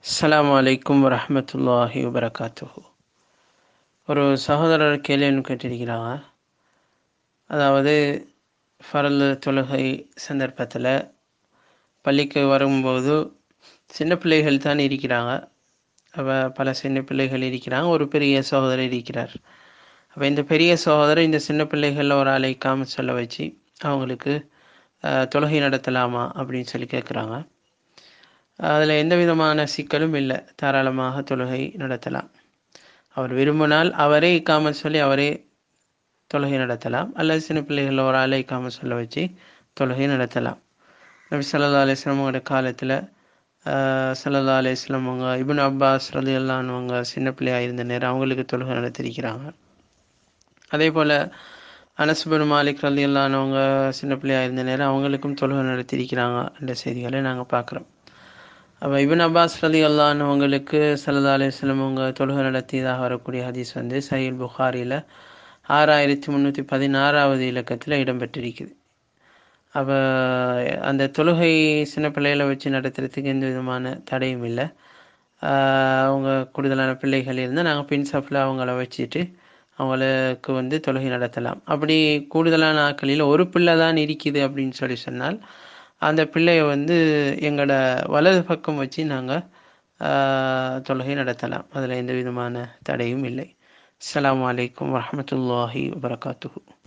அஸ்ஸலாமு அலைக்கும் வரஹ்மத்துல்லாஹி வபரகாத்துஹு ஒரு சகோதரர் கேள்வி ஒன்று கேட்டிருக்கிறாங்க அதாவது ஃபரல் தொழுகை சந்தர்ப்பத்தில் பள்ளிக்கு வரும்போது சின்ன பிள்ளைகள் தான் இருக்கிறாங்க அப்போ பல சின்ன பிள்ளைகள் இருக்கிறாங்க ஒரு பெரிய சகோதரர் இருக்கிறார் அப்போ இந்த பெரிய சகோதரர் இந்த சின்ன பிள்ளைகளில் ஒரு ஆளை காம சொல்ல வச்சு அவங்களுக்கு அஹ், தொழுகை நடத்தலாமா அப்படின்னு சொல்லி கேட்குறாங்க அதில் எந்த விதமான சிக்கலும் இல்லை தாராளமாக தொழுகை நடத்தலாம் அவர் விரும்பினால் அவரே இக்காமல் சொல்லி அவரே தொழுகை நடத்தலாம் அல்லது சின்ன பிள்ளைகள் ஒரு ஆளை இக்காமல் சொல்ல வச்சு தொழுகை நடத்தலாம் நபி சல்லா அலிஸ்லாம் அவங்களோட காலத்தில் சல்லா அலிஸ்லாம் அவங்க இப்னு அப்பாஸ் ரலி அவங்க சின்ன பிள்ளையாக இருந்த நேரம் அவங்களுக்கு தொழுகை நடத்திருக்கிறாங்க அதே போல் அனஸ்பின் மாலிக் ரலி அவங்க சின்ன பிள்ளையாக இருந்த நேரம் அவங்களுக்கும் தொழுகை நடத்தியிருக்கிறாங்க என்ற செய்திகளை நாங்கள் பார்க்குறோம் அப்போ இபின் அப்பாஸ் ரலி அல்லானவங்களுக்கு சல்லா அலிஸ்லம் அவங்க தொழுகை நடத்தியதாக வரக்கூடிய ஹதீஸ் வந்து சஹீல் புகாரியில் ஆறாயிரத்தி முந்நூற்றி பதினாறாவது இலக்கத்தில் இடம்பெற்றிருக்குது அப்போ அந்த தொழுகை சின்ன பிள்ளைகளை வச்சு நடத்துறதுக்கு எந்த விதமான தடையும் இல்லை ஆஹ் அவங்க கூடுதலான பிள்ளைகள் இருந்தால் நாங்கள் பின் சஃபில் அவங்கள வச்சுட்டு அவங்களுக்கு வந்து தொழுகை நடத்தலாம் அப்படி கூடுதலான ஆட்களில் ஒரு பிள்ளை தான் இருக்குது அப்படின்னு சொல்லி சொன்னால் அந்த பிள்ளையை வந்து எங்களோட வலது பக்கம் வச்சு நாங்கள் தொழுகை நடத்தலாம் அதில் எந்த விதமான தடையும் இல்லை அஸ்ஸலாமு அலைக்கும் வரஹ்மத்துல்லாஹி வபரகாத்துஹு